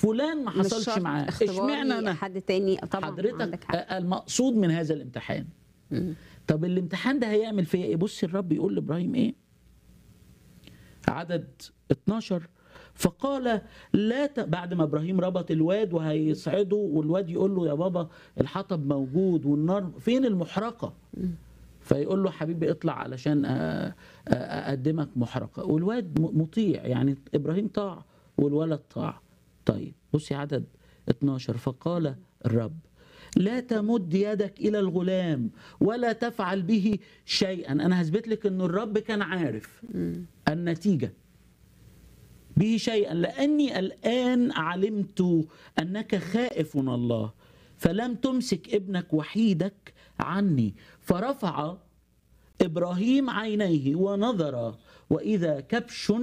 فلان ما مش حصلش شرط معاه اختباري اشمعنى انا حد تاني طبعا حضرتك عندك حق آه، المقصود من هذا الامتحان طب الامتحان ده هيعمل فيا ايه بص الرب يقول لابراهيم ايه عدد 12 فقال لا ت... بعد ما ابراهيم ربط الواد وهيصعده والواد يقول له يا بابا الحطب موجود والنار فين المحرقه فيقول له حبيبي اطلع علشان أ- أ- اقدمك محرقه والواد م- مطيع يعني ابراهيم طاع والولد طاع طيب بصي عدد 12 فقال الرب لا تمد يدك الى الغلام ولا تفعل به شيئا انا هثبت لك ان الرب كان عارف النتيجه به شيئا لاني الان علمت انك خائف من الله فلم تمسك ابنك وحيدك عني فرفع ابراهيم عينيه ونظر واذا كبش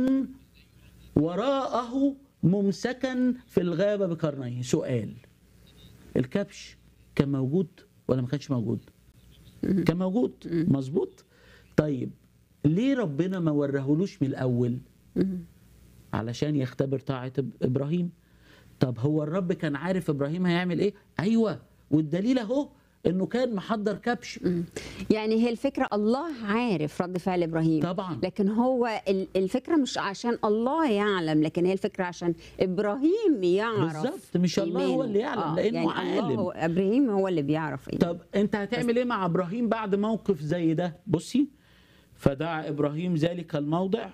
وراءه ممسكا في الغابه بقرنيه سؤال الكبش كان موجود ولا ما كانش موجود كان موجود مظبوط طيب ليه ربنا ما ورهولوش من الاول علشان يختبر طاعه إب- ابراهيم طب هو الرب كان عارف ابراهيم هيعمل ايه ايوه والدليل اهو انه كان محضر كبش يعني هي الفكره الله عارف رد فعل ابراهيم طبعا لكن هو ال- الفكره مش عشان الله يعلم لكن هي الفكره عشان ابراهيم يعرف بالظبط، مش الله هو إيمانه. اللي يعلم، لأنه يعني عالم. الله هو ابراهيم هو اللي بيعرف إيمانه. طب انت هتعمل ايه مع ابراهيم بعد موقف زي ده بصي فدعا ابراهيم ذلك الموضع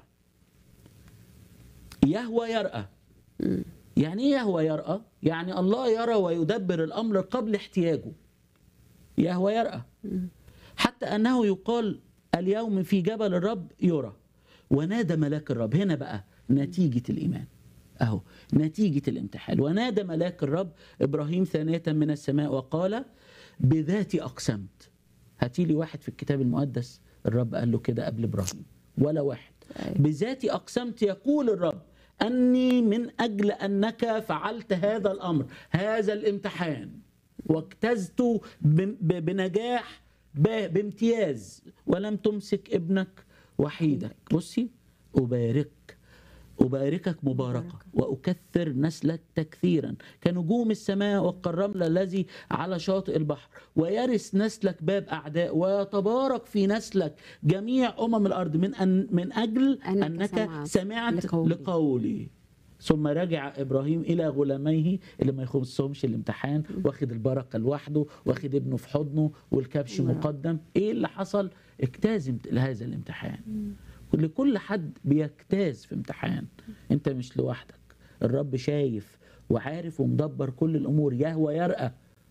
يهوى يرأى يعني ايه يهوى يرأى يعني الله يرى ويدبر الامر قبل احتياجه يهوى يرأى حتى انه يقال اليوم في جبل الرب يرى ونادى ملاك الرب هنا بقى نتيجة الإيمان أهو نتيجة الامتحان ونادى ملاك الرب إبراهيم ثانية من السماء وقال بذاتي أقسمت هاتي لي واحد في الكتاب المقدس الرب قال له كده قبل إبراهيم ولا واحد بذاتي أقسمت يقول الرب أني من أجل أنك فعلت هذا الأمر هذا الامتحان واجتزت ب- ب- بنجاح ب- بامتياز ولم تمسك ابنك وحيدك بصي أبارك أباركك مباركة وأكثر نسلك تكثيرا كنجوم السماء والكالرمل الذي على شاطئ البحر ويرث نسلك باب أعداء ويتبارك في نسلك جميع أمم الأرض من أن من أجل أنك أنك سمعت سمعت لقولي. لقولي ثم رجع ابراهيم الى غلاميه اللي ما يخصهمش الامتحان واخد البركه لوحده واخد ابنه في حضنه والكبش الله. مقدم ايه اللي حصل اجتاز لهذا الامتحان لكل حد بيجتاز في امتحان انت مش لوحدك الرب شايف وعارف ومدبر كل الامور يهوى يرأى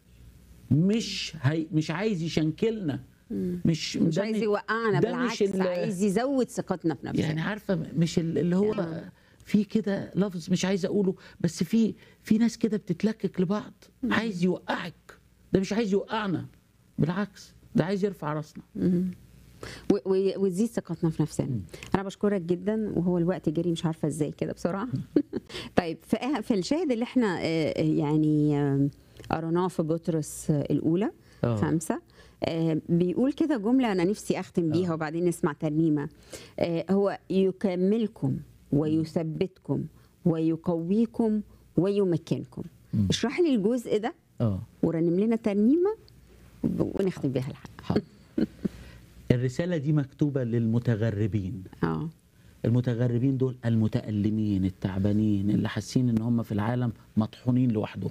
مش هي مش عايز يشنكلنا مش مش ده عايز م- يوقعنا ده مش بالعكس ال- عايز يزود ثقتنا في نفسنا يعني عارفه مش ال- اللي هو آه. في كده لفظ مش عايز اقوله بس في في ناس كده بتتلكك لبعض عايز يوقعك ده مش عايز يوقعنا بالعكس ده عايز يرفع راسنا و- و- وتزيد ثقتنا في نفسنا انا بشكرك جدا وهو الوقت جري مش عارفه ازاي كده بسرعه طيب في آه- في الشاهد اللي احنا آه، يعني آه، قريناه في بطرس آه، الاولى آه. خمسة آه، بيقول كده جملة أنا نفسي أختم بيها وبعدين نسمع ترنيمة آه، هو يكملكم ويثبتكم ويقويكم ويمكنكم اشرح لي الجزء ده اه ورنم لنا ترنيمة ونختم بيها الحلقة حاضر. الرساله دي مكتوبه للمتغربين اه المتغربين دول المتألمين التعبانين اللي حاسين ان هم في العالم مطحونين لوحدهم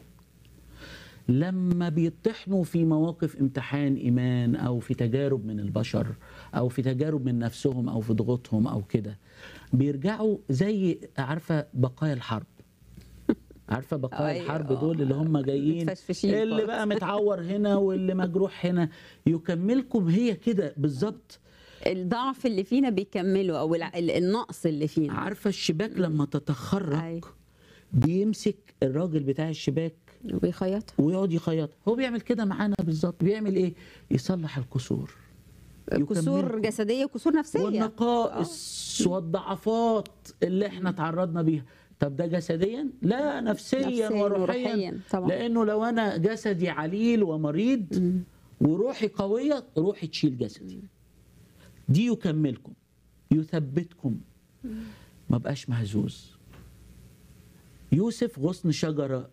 لما بيطحنوا في مواقف امتحان ايمان او في تجارب من البشر او في تجارب من نفسهم او في ضغوطهم او كده بيرجعوا زي عارفه بقايا الحرب عارفه بقايا أيوة. الحرب دول اللي هم جايين متفشفشين اللي خالص. بقى متعور هنا واللي مجروح هنا يكملكم هي كده بالظبط الضعف اللي فينا بيكمله او الع- ال- النقص اللي فينا عارفه الشباك لما تتخرج أي. بيمسك الراجل بتاع الشباك وبيخيط ويقعد يخيط هو بيعمل كده معانا بالظبط بيعمل ايه يصلح الكسور كسور يكملكم. جسديه وكسور نفسيه والنقائص والضعفات اللي احنا تعرضنا بيها طب ده جسديا لا نفسيا, نفسياً وروحيا وروحياً طبعاً. لانه لو انا جسدي عليل ومريض وروحي قويه روحي تشيل جسدي دي يكملكم يثبتكم ما بقاش مهزوز يوسف غصن شجره